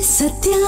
Sathya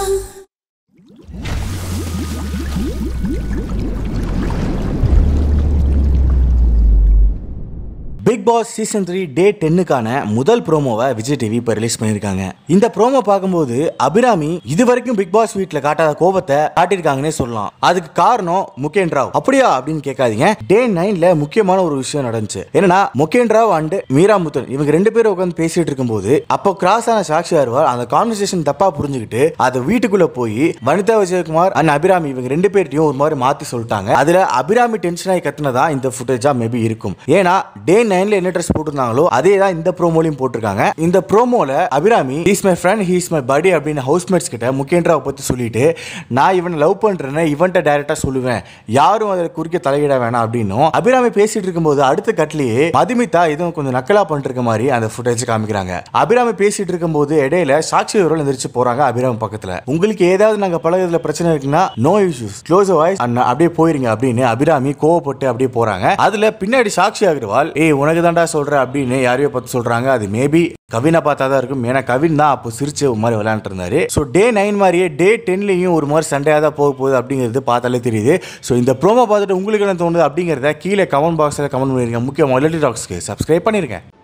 Bigg Boss season three day டென்னுக்கான முதல் ப்ரோமோவை விஜய் டிவி இப்போ ரிலீஸ் பண்ணியிருக்காங்க இந்த ப்ரோமோ பார்க்கும்போது அபிராமி இது வரைக்கும் பிக் பாஸ் வீட்டில் காட்டாத கோபத்தை காட்டியிருக்காங்கன்னே சொல்லலாம் அதுக்கு காரணம் முகேன் ராவ் அப்படியா அப்படின்னு கேட்காதீங்க டே நைன்ல முக்கியமான ஒரு விஷயம் நடந்துச்சு என்னன்னா முகேன் ராவ் அண்ட் மீரா முத்தன் இவங்க ரெண்டு பேரும் உட்காந்து பேசிட்டு இருக்கும்போது அப்போ கிராஸ் ஆன சாட்சி அருவார் அந்த கான்வர்சேஷன் தப்பா புரிஞ்சுக்கிட்டு அது வீட்டுக்குள்ள போய் வனிதா விஜயகுமார் அண்ட் அபிராமி இவங்க ரெண்டு பேர்ட்டையும் ஒரு மாதிரி மாத்தி சொல்லிட்டாங்க அதுல அபிராமி டென்ஷன் ஆகி கத்துனதா இந்த ஃபுட்டேஜா மேபி இருக்கும் ஏன்னா டே நைன்ல என்ன ட்ரெஸ் போட்டிருந்தாங்களோ அதே தான் இந்த ப்ரோமோலையும் போட்டிருக்காங்க இந்த ப்ரோமோல Abirami he's my friend he's my buddy அப்படின்னு ஹவுஸ்மேட்ஸ் கிட்ட முகேந்திராவை பத்தி சொல்லிட்டு நான் இவனை லவ் பண்றேன்னு இவன்ட்ட டைரக்டா சொல்லுவேன் யாரும் அதில் குறுக்க தலையிட வேணாம் அப்படின்னும் அபிராமி பேசிட்டு இருக்கும்போது அடுத்த கட்லயே மதுமிதா இதுவும் கொஞ்சம் நக்கலா பண்ணிட்டு இருக்க மாதிரி அந்த ஃபுட்டேஜ் காமிக்கிறாங்க அபிராமி பேசிட்டு இருக்கும்போது இடையில சாட்சி விவரம் எந்திரிச்சு போறாங்க அபிராமி பக்கத்துல உங்களுக்கு ஏதாவது நாங்க பழகுறதுல பிரச்சனை இருக்குன்னா நோ இஷ்யூஸ் க்ளோஸ் வாய்ஸ் அண்ணா அப்படியே போயிருங்க அப்படின்னு அபிராமி கோவப்பட்டு அப்படியே போறாங்க அதுல பின்னாடி சாட்சி அகர்வால் ஏய் உனக்கு தான்டா சொல்ற அப்படின்னு யாரையோ பார்த்து சொல்றாங்க அது மேபி கவினை பார்த்தா தான் இருக்கும் ஏன்னா கவின் தான் அப்போ சிரிச்சு ஒரு மாதிரி விளையாண்டு இருந்தாரு ஸோ டே நைன் மாதிரியே டே டென்லையும் ஒரு மாதிரி சண்டையாக தான் போக போகுது அப்படிங்கிறது பார்த்தாலே தெரியுது ஸோ இந்த ப்ரோமோ பார்த்துட்டு உங்களுக்கு என்ன தோணுது அப்படிங்கிறத கீழே கமெண்ட் பாக்ஸில் கமெண்ட் பண்ணிருங்க முக்கியமாக டாக்ஸ்க்கு சப்ஸ்கிரைப் பண்ணிருக்கேன்